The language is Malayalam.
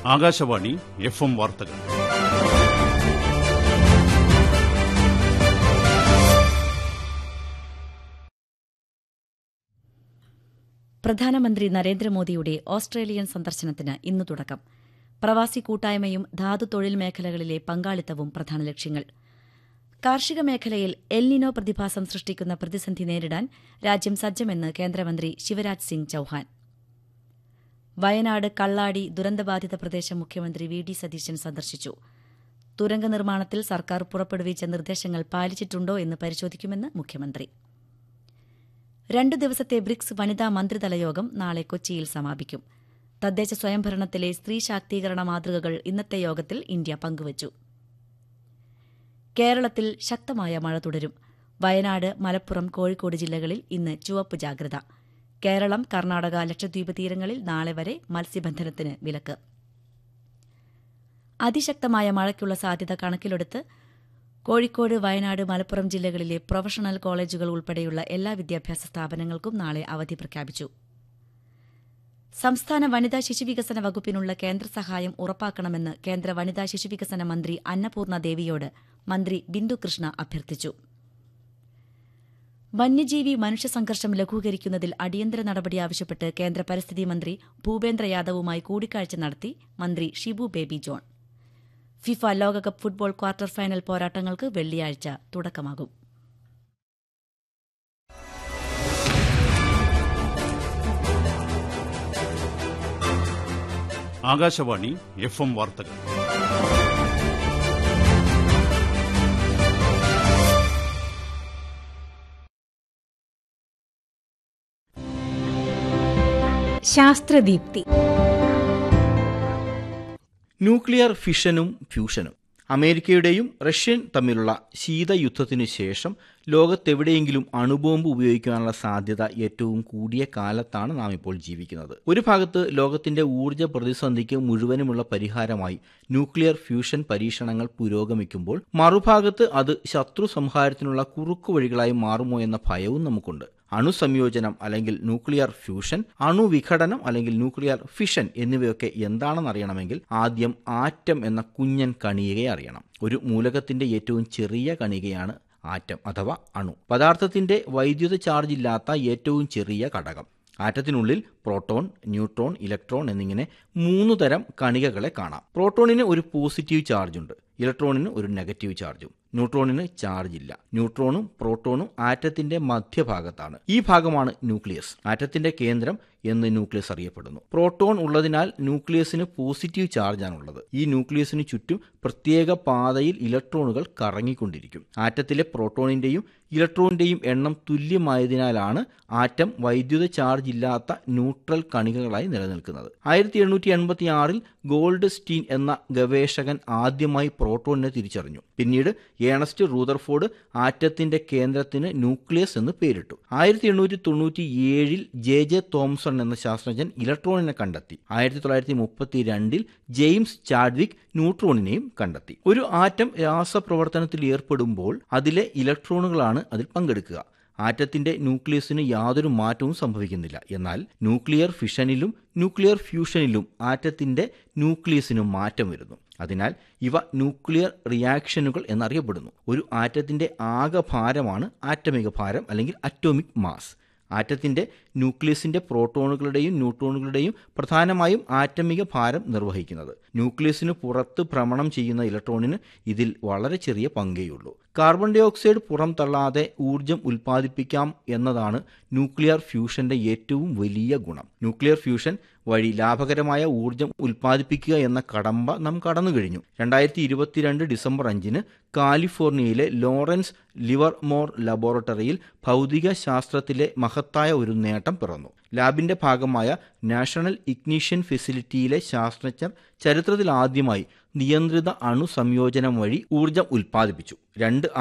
ആകാശവാണി എഫ് എം വാർത്തകൾ പ്രധാനമന്ത്രി നരേന്ദ്രമോദിയുടെ ഓസ്ട്രേലിയൻ സന്ദർശനത്തിന് ഇന്ന് തുടക്കം പ്രവാസി കൂട്ടായ്മയും ധാതു തൊഴിൽ മേഖലകളിലെ പങ്കാളിത്തവും പ്രധാന ലക്ഷ്യങ്ങൾ കാർഷിക മേഖലയിൽ എൽനിനോ പ്രതിഭാസം സൃഷ്ടിക്കുന്ന പ്രതിസന്ധി നേരിടാൻ രാജ്യം സജ്ജമെന്ന് കേന്ദ്രമന്ത്രി ശിവരാജ് സിംഗ് ചൌഹാൻ വയനാട് കള്ളാടി ദുരന്തബാധിത പ്രദേശം മുഖ്യമന്ത്രി വി ഡി സതീശൻ സന്ദർശിച്ചു തുരങ്ക നിർമ്മാണത്തിൽ സർക്കാർ പുറപ്പെടുവിച്ച നിർദ്ദേശങ്ങൾ പാലിച്ചിട്ടുണ്ടോ എന്ന് പരിശോധിക്കുമെന്ന് മുഖ്യമന്ത്രി രണ്ടു ദിവസത്തെ ബ്രിക്സ് വനിതാ മന്ത്രിതല യോഗം നാളെ കൊച്ചിയിൽ സമാപിക്കും തദ്ദേശ സ്വയംഭരണത്തിലെ സ്ത്രീ ശാക്തീകരണ മാതൃകകൾ ഇന്നത്തെ യോഗത്തിൽ ഇന്ത്യ പങ്കുവച്ചു കേരളത്തിൽ ശക്തമായ മഴ തുടരും വയനാട് മലപ്പുറം കോഴിക്കോട് ജില്ലകളിൽ ഇന്ന് ചുവപ്പ് ജാഗ്രത കേരളം കർണാടക ലക്ഷദ്വീപ് തീരങ്ങളിൽ നാളെ വരെ മത്സ്യബന്ധനത്തിന് വിലക്ക് അതിശക്തമായ മഴയ്ക്കുള്ള സാധ്യത കണക്കിലെടുത്ത് കോഴിക്കോട് വയനാട് മലപ്പുറം ജില്ലകളിലെ പ്രൊഫഷണൽ കോളേജുകൾ ഉൾപ്പെടെയുള്ള എല്ലാ വിദ്യാഭ്യാസ സ്ഥാപനങ്ങൾക്കും നാളെ അവധി പ്രഖ്യാപിച്ചു സംസ്ഥാന വനിതാ ശിശുവികസന വകുപ്പിനുള്ള കേന്ദ്ര സഹായം ഉറപ്പാക്കണമെന്ന് കേന്ദ്ര വനിതാ ശിശുവികസന മന്ത്രി അന്നപൂർണ ദേവിയോട് മന്ത്രി ബിന്ദു കൃഷ്ണ അഭ്യർത്ഥിച്ചു വന്യജീവി മനുഷ്യ സംഘർഷം ലഘൂകരിക്കുന്നതിൽ അടിയന്തര നടപടി ആവശ്യപ്പെട്ട് കേന്ദ്ര പരിസ്ഥിതി മന്ത്രി ഭൂപേന്ദ്ര യാദവുമായി കൂടിക്കാഴ്ച നടത്തി മന്ത്രി ഷിബു ബേബി ജോൺ ഫിഫ ലോകകപ്പ് ഫുട്ബോൾ ക്വാർട്ടർ ഫൈനൽ പോരാട്ടങ്ങൾക്ക് വെള്ളിയാഴ്ച തുടക്കമാകും ആകാശവാണി എഫ് എം വാർത്തകൾ ശാസ്ത്രദീപ്തി ന്യൂക്ലിയർ ഫിഷനും ഫ്യൂഷനും അമേരിക്കയുടെയും റഷ്യൻ തമ്മിലുള്ള ശീതയുദ്ധത്തിനു ശേഷം ലോകത്തെവിടെയെങ്കിലും അണുബോംബ് ഉപയോഗിക്കാനുള്ള സാധ്യത ഏറ്റവും കൂടിയ കാലത്താണ് നാം ഇപ്പോൾ ജീവിക്കുന്നത് ഒരു ഭാഗത്ത് ലോകത്തിന്റെ ഊർജ്ജ പ്രതിസന്ധിക്ക് മുഴുവനുമുള്ള പരിഹാരമായി ന്യൂക്ലിയർ ഫ്യൂഷൻ പരീക്ഷണങ്ങൾ പുരോഗമിക്കുമ്പോൾ മറുഭാഗത്ത് അത് ശത്രു സംഹാരത്തിനുള്ള കുറുക്കുവഴികളായി മാറുമോ എന്ന ഭയവും നമുക്കുണ്ട് അണുസംയോജനം അല്ലെങ്കിൽ ന്യൂക്ലിയർ ഫ്യൂഷൻ അണുവിഘടനം അല്ലെങ്കിൽ ന്യൂക്ലിയർ ഫിഷൻ എന്നിവയൊക്കെ എന്താണെന്ന് അറിയണമെങ്കിൽ ആദ്യം ആറ്റം എന്ന കുഞ്ഞൻ കണികയെ അറിയണം ഒരു മൂലകത്തിന്റെ ഏറ്റവും ചെറിയ കണികയാണ് ആറ്റം അഥവാ അണു പദാർത്ഥത്തിന്റെ വൈദ്യുത ചാർജ് ഇല്ലാത്ത ഏറ്റവും ചെറിയ ഘടകം ആറ്റത്തിനുള്ളിൽ പ്രോട്ടോൺ ന്യൂട്രോൺ ഇലക്ട്രോൺ എന്നിങ്ങനെ മൂന്ന് തരം കണികകളെ കാണാം പ്രോട്ടോണിന് ഒരു പോസിറ്റീവ് ചാർജ് ഉണ്ട് ഇലക്ട്രോണിന് ഒരു നെഗറ്റീവ് ചാർജും ന്യൂട്രോണിന് ചാർജ് ഇല്ല ന്യൂട്രോണും പ്രോട്ടോണും ആറ്റത്തിന്റെ മധ്യഭാഗത്താണ് ഈ ഭാഗമാണ് ന്യൂക്ലിയസ് ആറ്റത്തിന്റെ കേന്ദ്രം എന്ന് ന്യൂക്ലിയസ് അറിയപ്പെടുന്നു പ്രോട്ടോൺ ഉള്ളതിനാൽ ന്യൂക്ലിയസിന് പോസിറ്റീവ് ചാർജാണുള്ളത് ഈ ന്യൂക്ലിയസിന് ചുറ്റും പ്രത്യേക പാതയിൽ ഇലക്ട്രോണുകൾ കറങ്ങിക്കൊണ്ടിരിക്കും ആറ്റത്തിലെ പ്രോട്ടോണിന്റെയും ഇലക്ട്രോണിന്റെയും എണ്ണം തുല്യമായതിനാലാണ് ആറ്റം വൈദ്യുത ചാർജ് ഇല്ലാത്ത ന്യൂട്രൽ കണികകളായി നിലനിൽക്കുന്നത് ആയിരത്തി എണ്ണൂറ്റി എൺപത്തി ആറിൽ ഗോൾഡ് സ്റ്റീൻ എന്ന ഗവേഷകൻ ആദ്യമായി പ്രോട്ടോണിനെ തിരിച്ചറിഞ്ഞു പിന്നീട് ഏണസ്റ്റ് റൂദർഫോർഡ് ആറ്റത്തിന്റെ കേന്ദ്രത്തിന് ന്യൂക്ലിയസ് എന്ന് പേരിട്ടു ആയിരത്തി എണ്ണൂറ്റി തൊണ്ണൂറ്റി ഏഴിൽ ജെ ജെ തോംസൺ എന്ന ശാസ്ത്രജ്ഞൻ ഇലക്ട്രോണിനെ കണ്ടെത്തി ആയിരത്തി തൊള്ളായിരത്തി മുപ്പത്തി രണ്ടിൽ ജെയിംസ് ചാഡ്വിക് ന്യൂട്രോണിനെയും കണ്ടെത്തി ഒരു ആറ്റം രാസപ്രവർത്തനത്തിൽ ഏർപ്പെടുമ്പോൾ അതിലെ ഇലക്ട്രോണുകളാണ് അതിൽ പങ്കെടുക്കുക ആറ്റത്തിന്റെ ന്യൂക്ലിയസിന് യാതൊരു മാറ്റവും സംഭവിക്കുന്നില്ല എന്നാൽ ന്യൂക്ലിയർ ഫിഷനിലും ന്യൂക്ലിയർ ഫ്യൂഷനിലും ആറ്റത്തിന്റെ ന്യൂക്ലിയസിന് മാറ്റം വരുന്നു അതിനാൽ ഇവ ന്യൂക്ലിയർ റിയാക്ഷനുകൾ എന്നറിയപ്പെടുന്നു ഒരു ആറ്റത്തിന്റെ ആകെ ഭാരമാണ് ആറ്റമിക ഭാരം അല്ലെങ്കിൽ അറ്റോമിക് മാസ് ആറ്റത്തിന്റെ ന്യൂക്ലിയസിന്റെ പ്രോട്ടോണുകളുടെയും ന്യൂട്രോണുകളുടെയും പ്രധാനമായും ആറ്റമിക ഭാരം നിർവഹിക്കുന്നത് ന്യൂക്ലിയസിന് പുറത്ത് ഭ്രമണം ചെയ്യുന്ന ഇലക്ട്രോണിന് ഇതിൽ വളരെ ചെറിയ പങ്കേയുള്ളൂ കാർബൺ ഡൈ ഓക്സൈഡ് പുറംതള്ളാതെ ഊർജം ഉൽപ്പാദിപ്പിക്കാം എന്നതാണ് ന്യൂക്ലിയർ ഫ്യൂഷന്റെ ഏറ്റവും വലിയ ഗുണം ന്യൂക്ലിയർ ഫ്യൂഷൻ വഴി ലാഭകരമായ ഊർജം ഉൽപ്പാദിപ്പിക്കുക എന്ന കടമ്പ നാം കടന്നു കഴിഞ്ഞു രണ്ടായിരത്തി ഇരുപത്തിരണ്ട് ഡിസംബർ അഞ്ചിന് കാലിഫോർണിയയിലെ ലോറൻസ് ലിവർമോർ ലബോറട്ടറിയിൽ ഭൗതിക ശാസ്ത്രത്തിലെ മഹത്തായ ഒരു നേട്ടം പിറന്നു ലാബിന്റെ ഭാഗമായ നാഷണൽ ഇഗ്നീഷ്യൻ ഫെസിലിറ്റിയിലെ ശാസ്ത്രജ്ഞർ ചരിത്രത്തിൽ ആദ്യമായി നിയന്ത്രിത അണു സംയോജനം വഴി ഊർജം ഉൽപ്പാദിപ്പിച്ചു രണ്ട്